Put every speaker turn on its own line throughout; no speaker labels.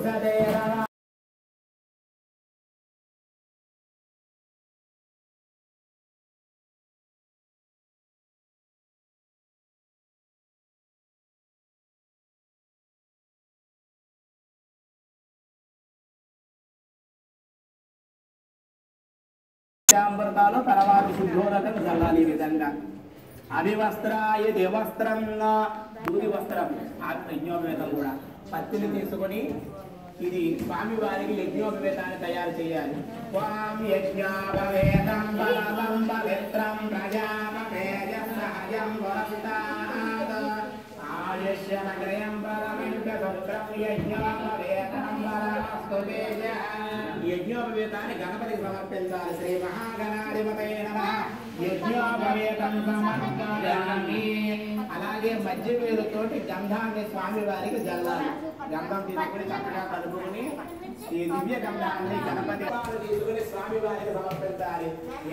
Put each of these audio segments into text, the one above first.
ఔషధేరవ అమృతాలు తర్వాత శుద్ధోదకం చల్లాలి ఈ విధంగా అభివస్త్రాయ దేవస్త్రం దూది వస్త్రం ఆ యజ్ఞోపవేతం కూడా పత్తిని తీసుకొని ఇది స్వామి వారికి యజ్ఞోపవేతాన్ని తయారు చేయాలి స్వామి యజ్ఞోపవేతం బలవం పవిత్రం ప్రజాపమేజసహజం వరస్తాత్ ఆయుష్యమగ్రయం పరమింక భద్రం యజ్ఞోపవేతం బలమస్తు తేజ యజ్ఞోపవేతాన్ని గణపతికి సమర్పించాలి శ్రీ మహాగణాధిపతే నమ యజ్ఞోపవేతం సమర్పయామి అలాగే మధ్య పేరుతోటి గంధాన్ని స్వామి వారికి జల్లాలి గంధం తీసుకుని చక్కగా కలుపుకొని ఈ దివ్య గంధాన్ని గణపతి వారు తీసుకుని స్వామి వారికి సమర్పించాలి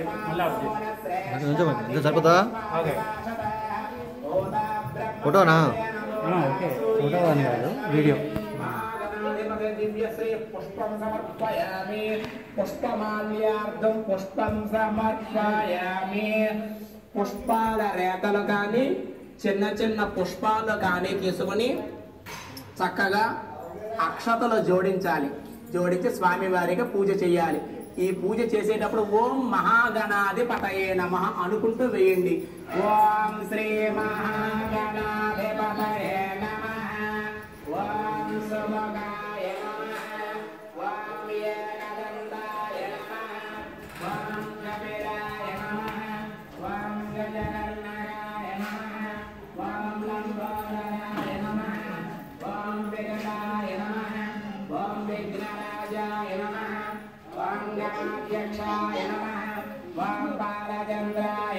నిజమే. ఇది సరిపోతుందా? ఫోటోనా?
ఓకే ఫోటో అని కాదు వీడియో
దివ్యశ్రీ పుష్పం సమర్పయామి పుష్పమాల్యార్థం పుష్పం సమర్పయామి పుష్పాల రేఖలు కానీ చిన్న చిన్న పుష్పాలు కానీ తీసుకుని చక్కగా అక్షతలు జోడించాలి జోడించి స్వామి వారికి పూజ చేయాలి ఈ పూజ చేసేటప్పుడు ఓం మహాగణాధిపతయే నమ అనుకుంటూ వేయండి ఓం శ్రీ మహాగణాధిపతయే నమ ఓం సుమగాయ నమ ఓం ఏకదండాయ నమ ఓం కపిలాయ నమ ఓం గజగణనాయ నమ ఓం లంబోదరాయ నమ ఓం వికటాయ నమ ఓం విఘ్నరాజాయ నమ ఓం గణాధ్యక్షాయ నమ ఓం బాలచంద్రాయ